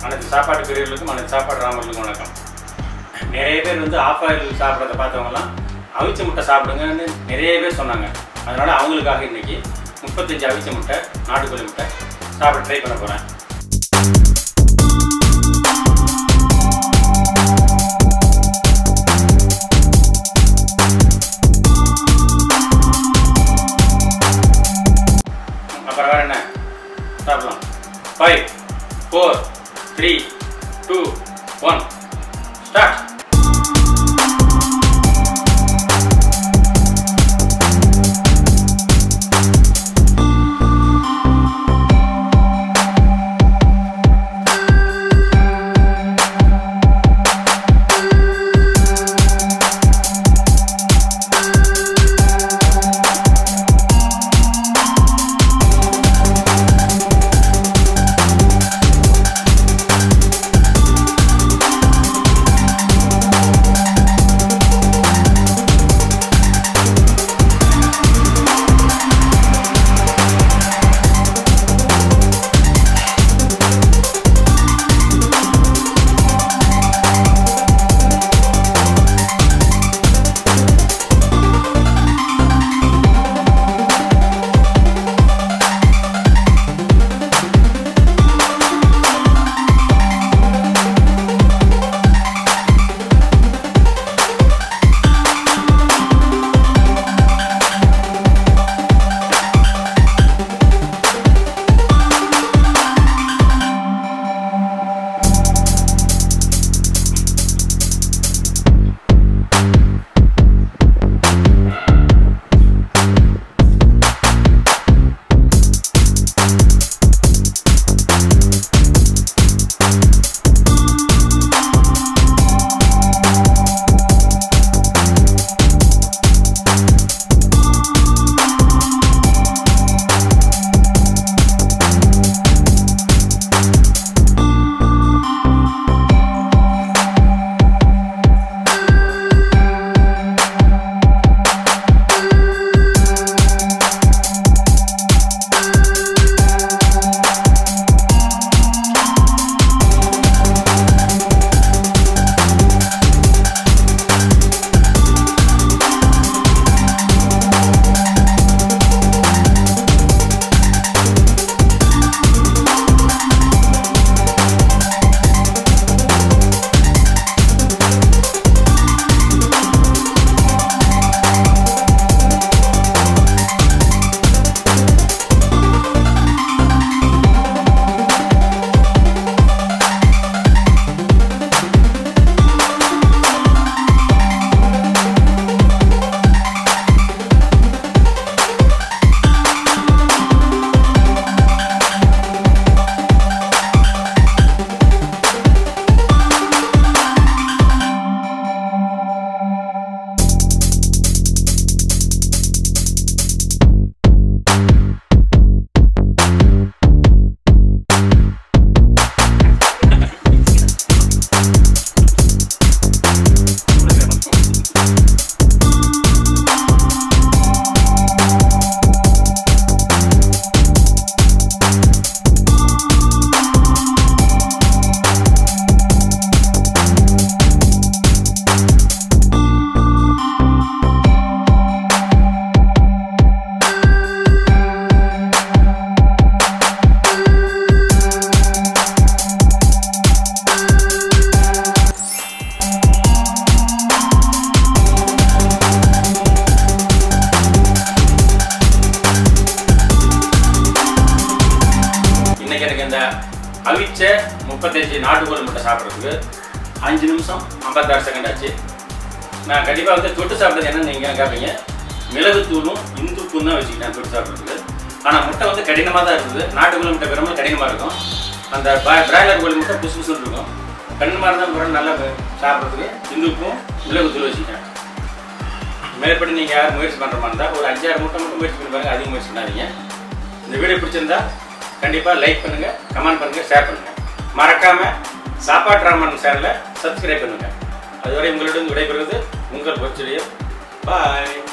அனைத்து சாப்பாட்டு பிரியர்களுக்கும் அனைத்து சாப்பாடு ராமர்களுக்கும் வணக்கம் நிறைய பேர் வந்து ஆஃப் ஆயில் சாப்பிட்றத பார்த்தவங்கலாம் அவிச்ச முட்டை சாப்பிடுங்கன்னு நிறைய பேர் சொன்னாங்க அதனால் அவங்களுக்காக இன்னைக்கு முப்பத்தஞ்சு அவிச்ச முட்டை நாட்டுக்கோழி முட்டை சாப்பிட ட்ரை பண்ண போகிறேன் அப்புறம் வேறு என்ன சாப்பிடலாம் five four three two one start இன்னைக்கு எனக்கு இந்த அவிச்ச முப்பத்தஞ்சு நாட்டுக்கோழி முட்டை சாப்பிட்றதுக்கு அஞ்சு நிமிஷம் ஐம்பத்தாறு செகண்ட் ஆச்சு நான் கண்டிப்பாக வந்து தொட்டு சாப்பிட்றது என்னன்னு நீங்கள் கேட்பீங்க மிளகுத்தூளும் இந்துப்பும் தான் வச்சுக்கிட்டேன் தொட்டு சாப்பிட்றதுக்கு ஆனால் முட்டை வந்து கடினமாக தான் இருக்குது நாட்டுக்கோழி முட்டை பெரும்பாலும் கடினமாக இருக்கும் அந்த பிராய்லர் கோழி முட்டை புசு புசுன்னு இருக்கும் கடினமாக இருந்தால் பிறகு நல்லா சாப்பிட்றதுக்கு இந்துப்பும் மிளகுத்தூள் வச்சுக்கிட்டேன் மேற்படி நீங்கள் யார் முயற்சி பண்ணுற மாதிரி இருந்தால் ஒரு அஞ்சாறு முட்டை மட்டும் முயற்சி பண்ணி பாருங்க அதிகம் முயற்சி பண்ணாதீங்க இந்த வீடியோ பிடிச்சிருந்தா கண்டிப்பாக லைக் பண்ணுங்கள் கமெண்ட் பண்ணுங்கள் ஷேர் பண்ணுங்கள் மறக்காமல் சாப்பாட்டு ராமன் சேனலை சப்ஸ்கிரைப் பண்ணுங்கள் அதுவரை உங்களிடம் விடைபெறுவது உங்கள் பொற்சிலியம் பாய்